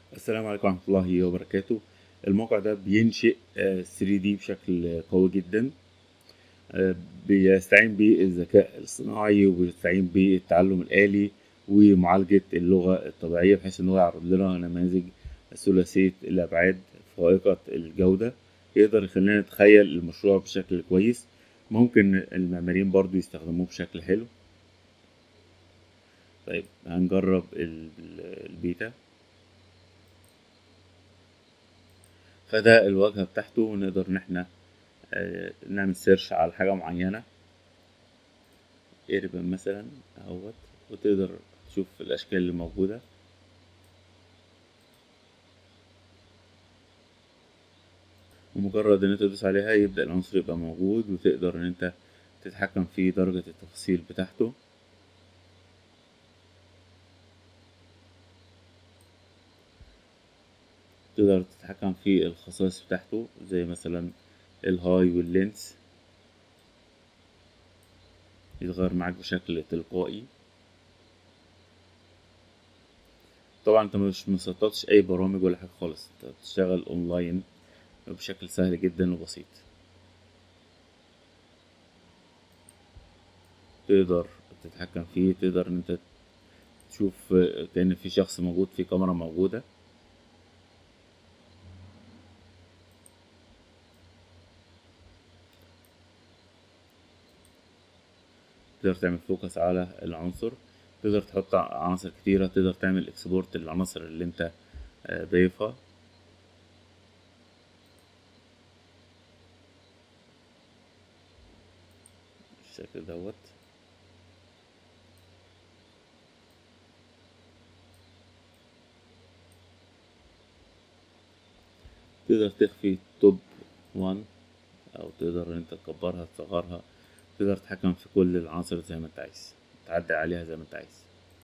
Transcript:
السلام عليكم ورحمة الله وبركاته الموقع ده بينشئ آه، 3D بشكل قوي جدا آه، بيستعين بالذكاء الصناعي وبيستعين بالتعلم الآلي ومعالجة اللغة الطبيعية بحيث إن هو يعرض لنا نماذج ثلاثية الأبعاد فائقة الجودة يقدر يخلينا نتخيل المشروع بشكل كويس ممكن المعماريين برضو يستخدموه بشكل حلو طيب هنجرب ال- البيتا فده الواجهة بتاعته ونقدر إن احنا آه، نعمل سيرش على حاجة معينة ايربن مثلا اهوت وتقدر تشوف الأشكال اللي موجودة ومجرد إن أنت تدوس عليها يبدأ العنصر يبقى موجود وتقدر إن أنت تتحكم في درجة التفاصيل بتاعته تقدر تتحكم في الخصائص بتاعته زي مثلا الهاي واللينس يتغير معاك بشكل تلقائي طبعا انت مش مسطبتش اي برامج ولا حاجه خالص انت بتشتغل اونلاين بشكل سهل جدا وبسيط تقدر تتحكم فيه تقدر ان انت تشوف كأن في شخص موجود في كاميرا موجودة تقدر تعمل فوكس على العنصر تقدر تحط عناصر كتيرة تقدر تعمل اكسبورت للعناصر اللي انت آه، ضايفها بالشكل دوت تقدر تخفي توب 1 او تقدر ان انت تكبرها تصغرها تقدر تتحكم في كل العناصر زي ما انت عايز تعدل عليها زي ما انت عايز